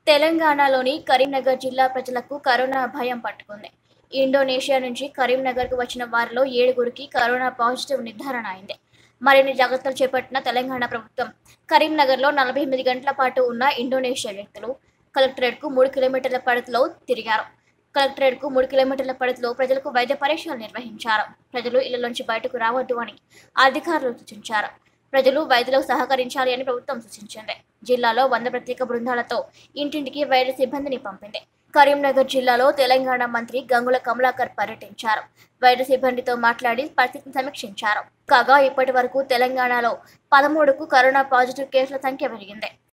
తెలంగాణలోని కరీంనగర్ జిల్లా ప్రజలకు కరోనా భయం పట్టుకుంది ఇండోనేషియా నుంచి కరీంనగర్కు వచ్చిన వారిలో ఏడుగురికి కరోనా పాజిటివ్ నిర్ధారణ అయింది మరిన్ని జాగ్రత్తలు చేపట్టిన తెలంగాణ ప్రభుత్వం కరీంనగర్లో నలభై ఎనిమిది గంటల పాటు ఉన్న ఇండోనేషియా వ్యక్తులు కలెక్టరేట్కు మూడు కిలోమీటర్ల పరిధిలో తిరిగారు కలెక్టరేట్కు మూడు కిలోమీటర్ల పరిధిలో ప్రజలకు వైద్య పరీక్షలు నిర్వహించారు ప్రజలు ఇళ్లలోంచి బయటకు రావద్దు అని అధికారులు సూచించారు ప్రజలు వైద్యులకు సహకరించాలి అని ప్రభుత్వం సూచించింది జిల్లాలో వంద ప్రత్యేక బృందాలతో ఇంటింటికి వైద్య సిబ్బందిని పంపింది కరీంనగర్ జిల్లాలో తెలంగాణ మంత్రి గంగుల కమలాకర్ పర్యటించారు వైద్య సిబ్బందితో మాట్లాడి పరిస్థితిని సమీక్షించారు కాగా ఇప్పటి వరకు తెలంగాణలో పదమూడుకు కరోనా పాజిటివ్ కేసుల సంఖ్య పెరిగింది